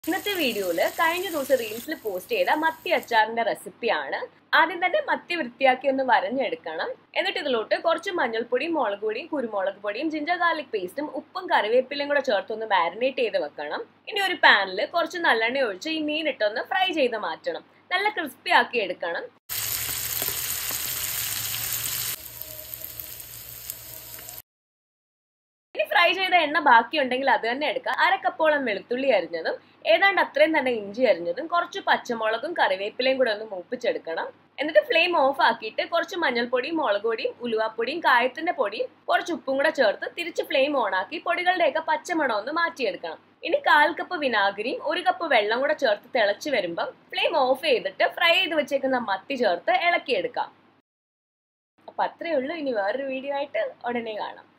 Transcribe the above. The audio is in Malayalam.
ഇന്നത്തെ വീഡിയോയില് കഴിഞ്ഞ ദിവസം റീൽസിൽ പോസ്റ്റ് ചെയ്ത മത്തി അച്ചാറിന്റെ റെസിപ്പിയാണ് ആദ്യം തന്നെ മത്തി വൃത്തിയാക്കി ഒന്ന് വരഞ്ഞെടുക്കണം എന്നിട്ട് ഇതിലോട്ട് കുറച്ച് മഞ്ഞൾപ്പൊടിയും മുളക് പൊടിയും കുരുമുളക് പൊടിയും ജിഞ്ചർ ഗാർലിക് പേസ്റ്റും ഉപ്പും കറിവേപ്പിലയും കൂടെ ചേർത്ത് ഒന്ന് മാരിനേറ്റ് ചെയ്ത് വെക്കണം ഇനി ഒരു പാനിൽ കുറച്ച് നല്ലെണ്ണ ഒഴിച്ച് ഈ മീൻ ഇട്ടൊന്ന് ഫ്രൈ ചെയ്ത് മാറ്റണം നല്ല ക്രിസ്പി ആക്കി എടുക്കണം ഇനി ഫ്രൈ ചെയ്ത എണ്ണ ബാക്കിയുണ്ടെങ്കിൽ അത് തന്നെ എടുക്കാം അരക്കപ്പോളം വെളുത്തുള്ളി അരിഞ്ഞതും ഏതാണ്ട് അത്രയും തന്നെ ഇഞ്ചി അരിഞ്ഞതും കുറച്ച് പച്ചമുളകും കറിവേപ്പിലയും കൂടെ ഒന്ന് മൂപ്പിച്ചെടുക്കണം എന്നിട്ട് ഫ്ലെയിം ഓഫ് ആക്കിയിട്ട് കുറച്ച് മഞ്ഞൾപ്പൊടിയും മുളക് പൊടിയും ഉലുവാപ്പൊടിയും കായത്തിന്റെ പൊടിയും കുറച്ച് ഉപ്പും കൂടെ ചേർത്ത് തിരിച്ച് ഫ്ലെയിം ഓൺ ആക്കി പൊടികളുടെയൊക്കെ പച്ചമണം ഒന്ന് മാറ്റിയെടുക്കണം ഇനി കാൽ കപ്പ് വിനാഗിരിയും ഒരു കപ്പ് വെള്ളം കൂടെ ചേർത്ത് തിളച്ച് വരുമ്പം ഫ്ലെയിം ഓഫ് ചെയ്തിട്ട് ഫ്രൈ ചെയ്ത് വെച്ചേക്കുന്ന മത്തി ചേർത്ത് ഇളക്കിയെടുക്കാം അപ്പൊ അത്രയേ ഉള്ളൂ ഇനി വേറൊരു വീഡിയോ ആയിട്ട് ഉടനെ കാണാം